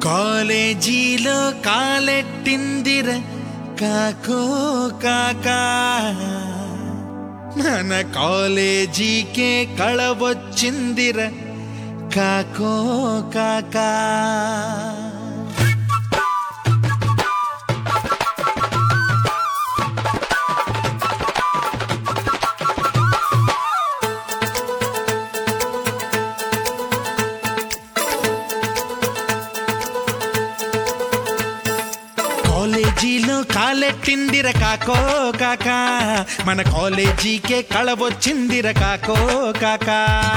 కాలేజీలో కాలెట్టిందిర కాకో కాకా మన కాలేజీకే కళవచ్చిందిర కాకో కాకా కాలేజీలో కాలెట్టిందిర కాకో కాకా మన కాలేజీకే కళవచ్చిందిర కాకో కాకా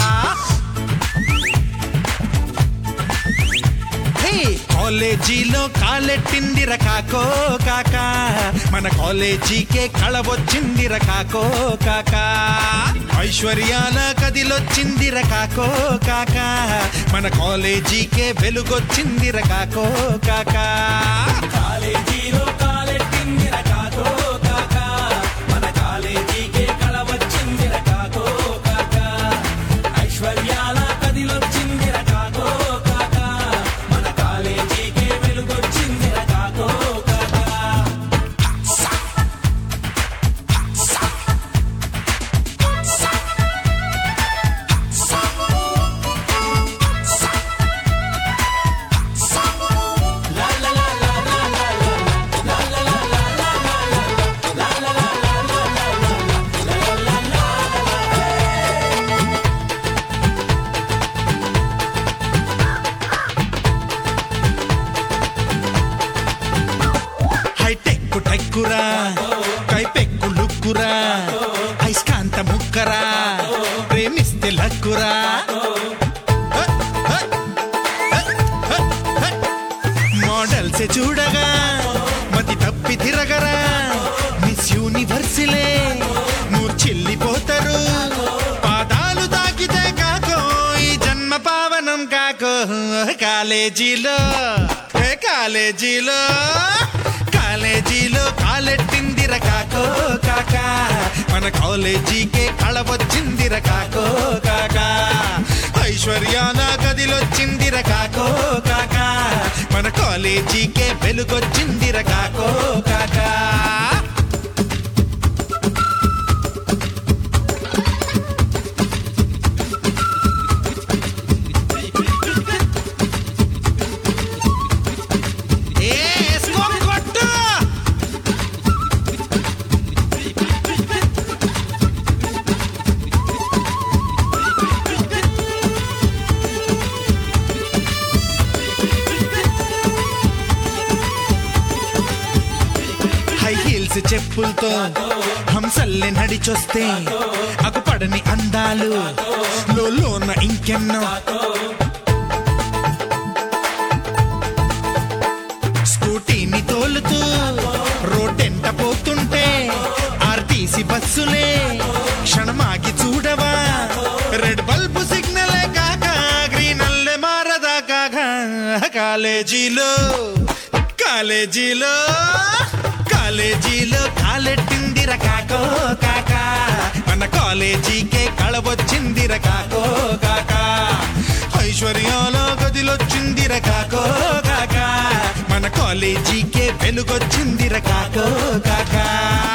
హే! కాలేజీలో కాలెట్టిందిర కాకో కాకా మన కాలేజీకే కళవచ్చిందిర కాకో కాకా ఐశ్వర్యాల కదిలొచ్చిందిర కాకో కాకా మన కాలేజీకే వెలుగొచ్చిందిర కాకో కాకా కాలేజీలో కాలెట్టిందిర కాకో కాకా మన కాలేజీకే కళ వచ్చిందిర కాకో కాకా ఐశ్వర్యాల కదిలొచ్చిందిర కాకో కాకా మన కాలేజీకే వెలుగొచ్చిందిర కాకో కాకా హైటెక్ టెక్కురా కైపెక్కు లుక్కురా ఐస్కాంత ముక్కరా ప్రేమిస్తే లక్కురా మోడల్స్ చూడగా మతి తప్పి తిరగరా మిస్ యూనివర్సిలే మూర్చిల్లిపోతారు పాదాలు తాకితే కాకో ఈ జన్మ పావనం కాకో కాలేజీలో ఏ కాలేజీలో కాలేజీలో కాలెట్టిందిర కాకో కాకా మన కాలేజీకే కళ వచ్చిందిర కాకో కాకా ఐశ్వర్యాల గదిలొచ్చిందిర కాకో కాకా మన కాలేజీకే వెలుగొచ్చిందిర కాకో కాకా ఏ స్కోప్ కొట్టు హై హీల్స్ చెప్పులతో హంసల్ని నడిచొస్తే అగుపడని అందాలు లోన ఇంకెన్నో స్కూటీని తోలుతూ రోడ్డెంట పోతుంటే ఆర్టీసీ బస్సులే క్షణమాగి చూడవా రెడ్ బల్బు సిగ్నలే కాక గ్రీన్ అల్లె మారదా కాక కాలేజీలో కాలేజీలో కాలేజీలో కాలెట్టిందిర కాకో కాకా మన కాలేజీకే కళవచ్చిందిర కాకో కాకా ఐశ్వర్యాల గదిలొచ్చిందిర కాకో కాకా మన కాలేజీకే వెలుగొచ్చిందిర కాకో కాకా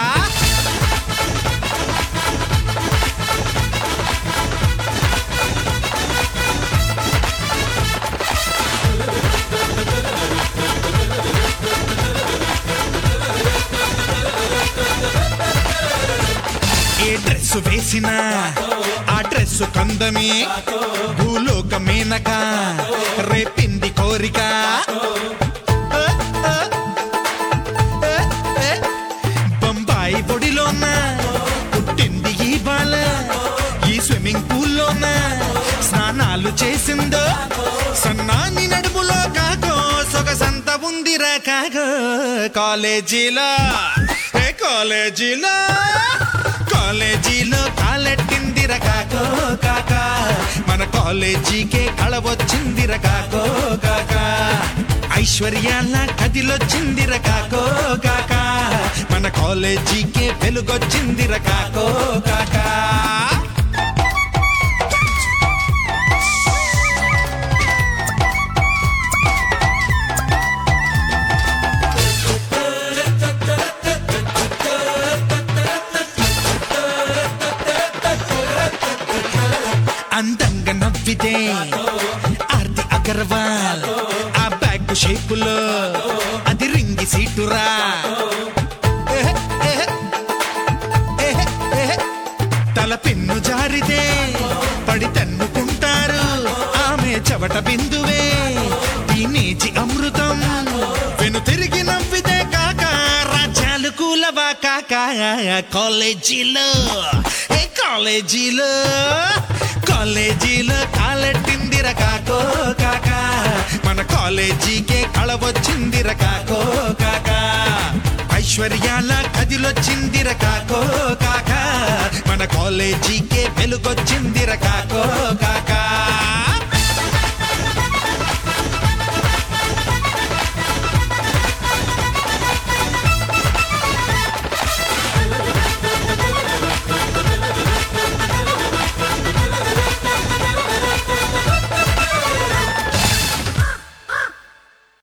ఏ డ్రెస్ వేసినా ఆ డ్రెస్ కందమే భూలోక మేనక రేపింది కోరిక ఆ, ఆ, ఆ, ఆ. బొంబాయి పొడిలోన పుట్టింది ఈ బాల ఈ స్విమ్మింగ్ పూల్లోన స్నానాలు చేసిందో సన్నాని నడుములో కాకో సొగసంత ఉందిరా కాకో కాలేజీలో ఏ కాలేజీలో కాలేజీలో కాలెట్టిందిర కాకో కాకా మన కాలేజీకే కళ వచ్చిందిర కాకో కాకా ఐశ్వర్యాల కదిలొచ్చిందిర కాకో కాకా మన కాలేజీకే వెలుగొచ్చిందిర కాకో కాకా ఆర్తి అగర్వాల్ ఆ బ్యాగ్ షేపులో అది రింగి సీటురా ఏహే, ఏహే, ఏహే, ఏహే. తల పెన్ను జారితే పడి తన్నుకుంటారు ఆమె చెవట బిందువే టీనేజీ అమృతం వెను తిరిగి నవ్వితే కాక రాజ్యాలు కూలవా కాక కాలేజీలో ఏ కాలేజీలో కాలేజీలో కాలెట్టిందిర కాకో కాక మన కాలేజీకే కళ వచ్చిందిర కాకో కాక ఐశ్వర్యాల కదిలొచ్చిందిర కాకో కాక మన కాలేజీకే వెలుగొచ్చిందిర కాకో కాకా